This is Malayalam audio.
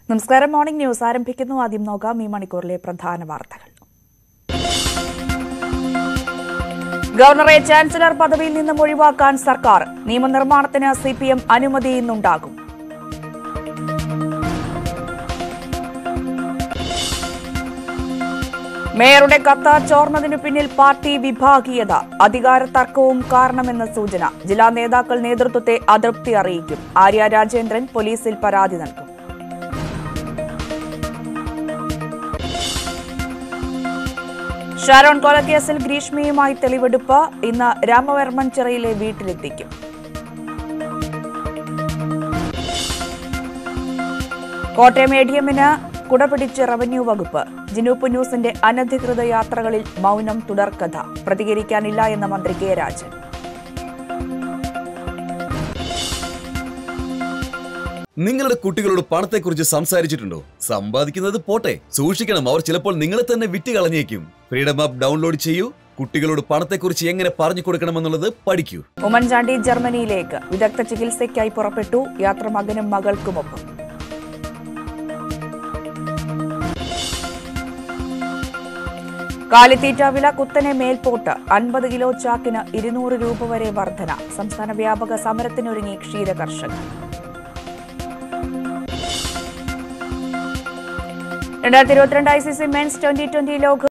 നമസ്കാരം മോർണിംഗ് ന്യൂസ് ആരംഭിക്കുന്നു ആദ്യം നോക്കാം ഈ മണിക്കൂറിലെ പ്രധാന വാർത്തകൾ ഗവർണറെ ചാൻസലർ പദവിയിൽ നിന്നും ഒഴിവാക്കാൻ സർക്കാർ നിയമനിർമ്മാണത്തിന് സി പി എം അനുമതി ഇന്നുണ്ടാകും മേയറുടെ കത്ത് ചോർന്നതിനു പിന്നിൽ പാർട്ടി വിഭാഗീയത അധികാര തർക്കവും കാരണമെന്ന സൂചന ജില്ലാ നേതാക്കൾ നേതൃത്വത്തെ അതൃപ്തി അറിയിക്കും ആര്യ രാജേന്ദ്രൻ പോലീസിൽ പരാതി നൽകും ഷാരോൺ കൊലക്കേസിൽ ഗ്രീഷ്മയുമായി തെളിവെടുപ്പ് ഇന്ന് രാമവർമ്മൻ ചിറയിലെ വീട്ടിലെത്തിക്കും കോട്ടയം എ ഡി എമ്മിന് കുടപിടിച്ച് റവന്യൂ വകുപ്പ് ജിനൂപ്പ് ന്യൂസിന്റെ അനധികൃത യാത്രകളിൽ മൗനം തുടർക്കഥ പ്രതികരിക്കാനില്ല എന്ന മന്ത്രി കെ രാജൻ നിങ്ങളുടെ കുട്ടികളോട് പണത്തെക്കുറിച്ച് സംസാരിച്ചിട്ടുണ്ടോ സമ്പാദിക്കുന്നത് പോട്ടെ സൂക്ഷിക്കണം അവർ ചിലപ്പോൾ നിങ്ങളെ തന്നെ വിറ്റ് കളഞ്ഞേക്കും ഫ്രീഡം ആപ്പ് ഡൗൺലോഡ് ചെയ്യൂ കുട്ടികളോട് പണത്തെക്കുറിച്ച് എങ്ങനെ പറഞ്ഞു കൊടുക്കണമെന്നുള്ളത് പഠിക്കൂ ഉമ്മൻചാണ്ടി ജർമ്മനിയിലേക്ക് വിദഗ്ധ ചികിത്സയ്ക്കായി പുറപ്പെട്ടു യാത്ര മകനും മകൾക്കുമൊപ്പം കാലിത്തീറ്റ വില കുത്തനെ മേൽപോട്ട് അൻപത് കിലോ ചാക്കിന് ഇരുന്നൂറ് രൂപ വരെ വർധന സംസ്ഥാന വ്യാപക സമരത്തിനൊരുങ്ങി ക്ഷീര കർഷകർ രണ്ടായിരത്തി ഇരുപത്തിരണ്ട് I C C men's twenty twenty ലോക